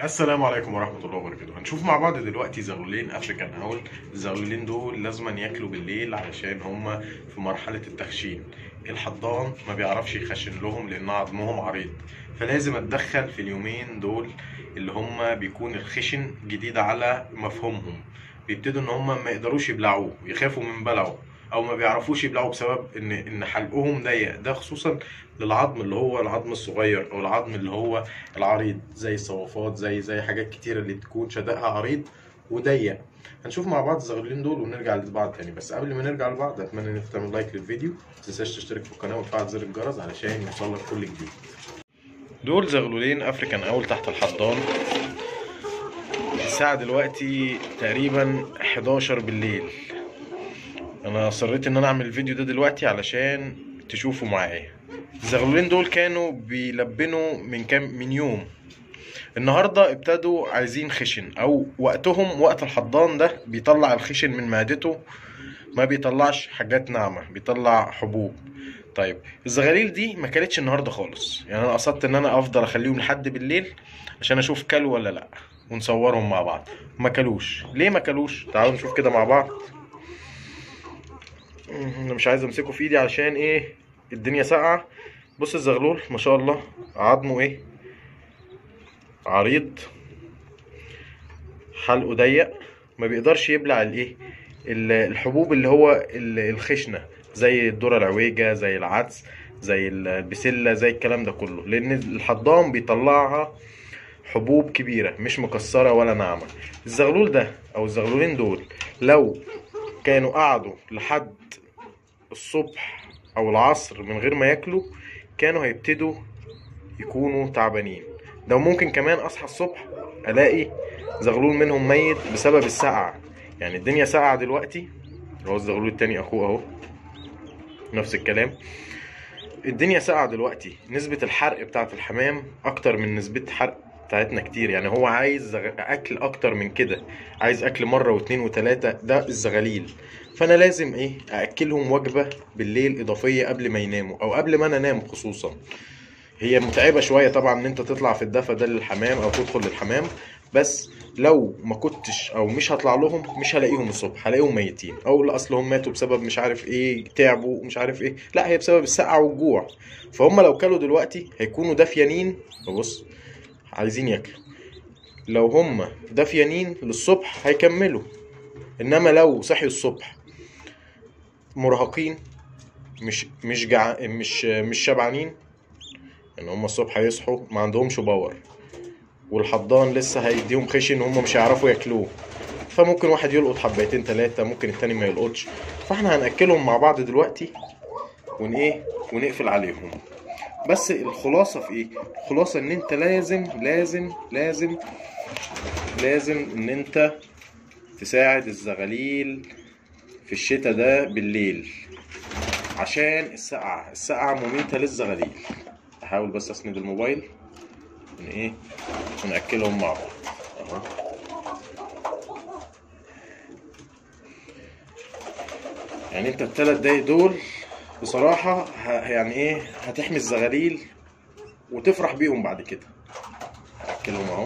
السلام عليكم ورحمة الله وبركاته هنشوف مع بعض دلوقتي زغلولين افريكان اول الزغلولين دول لازما ياكلوا بالليل علشان هما في مرحلة التخشين الحضان ما بيعرفش يخشن لهم لان عظمهم عريض فلازم اتدخل في اليومين دول اللي هما بيكون الخشن جديد على مفهومهم بيبتدوا ان هما ما يقدروش يبلعوه يخافوا من بلعه او ما بيعرفوش يبلعوا بسبب ان ان حلقهم ضيق ده خصوصا للعظم اللي هو العظم الصغير او العظم اللي هو العريض زي الصوافات زي زي حاجات كتيره اللي تكون شدقها عريض وضيق هنشوف مع بعض الزغلولين دول ونرجع لبعض تاني بس قبل ما نرجع لبعض اتمنى ان انت تعمل لايك للفيديو ما تنساش تشترك في القناه وتفعل زر الجرس علشان يوصلك كل جديد دول زغلولين افريكان اول تحت الحضان الساعة دلوقتي تقريبا 11 بالليل انا اصريت ان انا اعمل الفيديو ده دلوقتي علشان تشوفوا معايا الزغلولين دول كانوا بيلبنوا من كام من يوم النهارده ابتدوا عايزين خشن او وقتهم وقت الحضان ده بيطلع الخشن من معدته ما بيطلعش حاجات ناعمه بيطلع حبوب طيب الزغاليل دي ما كلتش النهارده خالص يعني انا قصدت ان انا افضل اخليهم لحد بالليل عشان اشوف كلوا ولا لا ونصورهم مع بعض ما كلوش ليه ما كلوش تعالوا نشوف كده مع بعض انا مش عايز امسكه في ايدي علشان ايه الدنيا ساقعه بص الزغلول ما شاء الله عظمه ايه عريض حلقه ضيق ما بيقدرش يبلع الايه ال- الحبوب اللي هو ال- الخشنه زي الذره العويجه زي العدس زي البسله زي الكلام ده كله لان الحضان بيطلعها حبوب كبيره مش مكسره ولا ناعمه الزغلول ده او الزغلولين دول لو كانوا قعدوا لحد الصبح او العصر من غير ما ياكلوا كانوا هيبتدوا يكونوا تعبانين ده ممكن كمان اصحى الصبح الاقي زغلول منهم ميت بسبب السقعة يعني الدنيا ساقعة دلوقتي هو الزغلول التاني اخوه اهو نفس الكلام الدنيا ساقعة دلوقتي نسبة الحرق بتاعت الحمام اكتر من نسبة حرق بتاعتنا كتير يعني هو عايز زغ- اكل اكتر من كده عايز اكل مرة واتنين وتلاتة ده الزغاليل فانا لازم ايه ااكلهم وجبة بالليل اضافية قبل ما يناموا او قبل ما انا انام خصوصا هي متعبة شوية طبعا ان انت تطلع في الدفا ده للحمام او تدخل للحمام بس لو ما كنتش او مش هطلع لهم مش هلاقيهم الصبح هلاقيهم ميتين او لا اصل هم ماتوا بسبب مش عارف ايه تعبوا مش عارف ايه لا هي بسبب السقعة والجوع فهم لو كلوا دلوقتي هيكونوا دافيانين بص عايزين ياكلوا لو هم دافيانين للصبح هيكملوا انما لو صحيوا الصبح مرهقين مش مش جع... مش مش شبعانين ان هم الصبح هيصحوا ما عندهمش باور والحضان لسه هيديهم خشن وهم مش هيعرفوا ياكلوه فممكن واحد يلقط حبايتين تلاتة ممكن التاني ما يلقطش فاحنا هنأكلهم مع بعض دلوقتي ون ايه ونقفل عليهم بس الخلاصة في ايه الخلاصة ان انت لازم لازم لازم لازم ان انت تساعد الزغاليل في الشتاء ده بالليل عشان السقعة السقعة مميتة للزغاليل احاول بس اسند الموبايل ون ايه ونأكلهم مع بعض اهو يعني انت التلات دقايق دول بصراحة ه- يعني ايه هتحمي الزغاليل وتفرح بيهم بعد كده هأكلهم اهو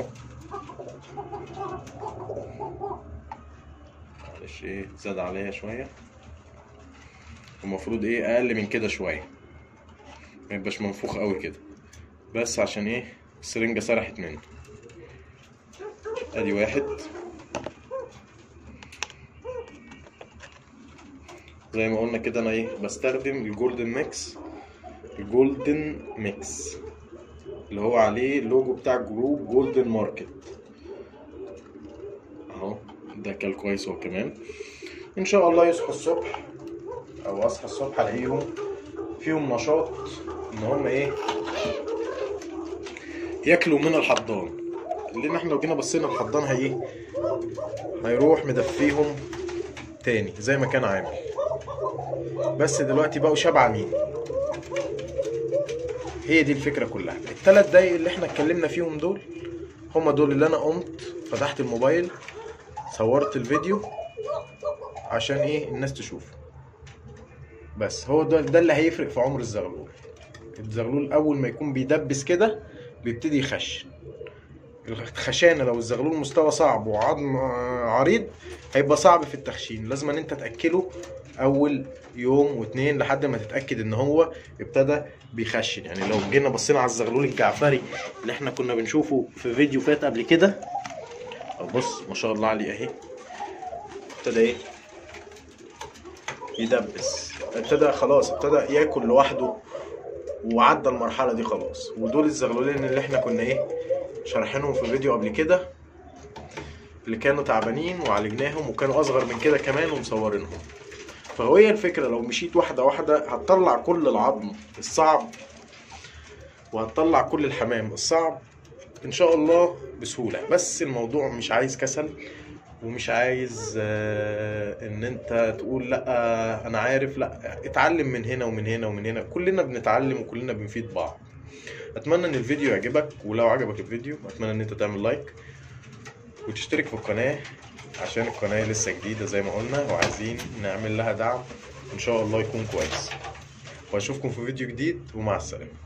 معلش ايه زاد عليا شوية المفروض ايه اقل من كده شوية ما يبقاش منفوخ قوي كده بس عشان ايه السرنجة سرحت منه ادي واحد زي ما قلنا كده انا ايه بستخدم الجولدن ميكس الجولدن ميكس اللي هو عليه اللوجو بتاع جروب جولدن ماركت اهو ده كان كويس هو كمان ان شاء الله يصحوا الصبح او اصحى الصبح الاقيهم فيهم نشاط ان هم ايه ياكلوا من الحضان لان احنا لو جينا بصينا الحضان هي ايه هيروح مدفيهم تاني زي ما كان عامل بس دلوقتي بقوا شبعانين هي دي الفكرة كلها التلات دقايق اللي احنا اتكلمنا فيهم دول هما دول اللي انا قمت فتحت الموبايل صورت الفيديو عشان ايه الناس تشوفه بس هو ده, ده اللي هيفرق في عمر الزغلول الزغلول اول ما يكون بيدبس كده بيبتدي يخشن الخشانه لو الزغلول مستوى صعب وعظم آه، عريض هيبقى صعب في التخشين لازم ان انت تاكله اول يوم واتنين لحد ما تتاكد ان هو ابتدى بيخشن يعني لو جينا بصينا على الزغلول الجعفري اللي احنا كنا بنشوفه في فيديو فات قبل كده أهو بص ما شاء الله عليه اهي ابتدى ايه يدبس ابتدى خلاص ابتدى ياكل لوحده وعدى المرحله دي خلاص ودول الزغلولين اللي احنا كنا ايه شارحينهم في فيديو قبل كده اللي كانوا تعبانين وعالجناهم وكانوا اصغر من كده كمان ومصورينهم فهو هي الفكره لو مشيت واحده واحده هتطلع كل العظم الصعب وهتطلع كل الحمام الصعب ان شاء الله بسهوله بس الموضوع مش عايز كسل ومش عايز آه، ان انت تقول لا آه، انا عارف لا اتعلم من هنا ومن هنا ومن هنا كلنا بنتعلم وكلنا بنفيد بعض اتمنى ان الفيديو يعجبك ولو عجبك الفيديو اتمنى ان انت تعمل لايك وتشترك في القناة عشان القناة لسه جديدة زي ما قلنا وعايزين نعمل لها دعم ان شاء الله يكون كويس واشوفكم في فيديو جديد ومع السلامة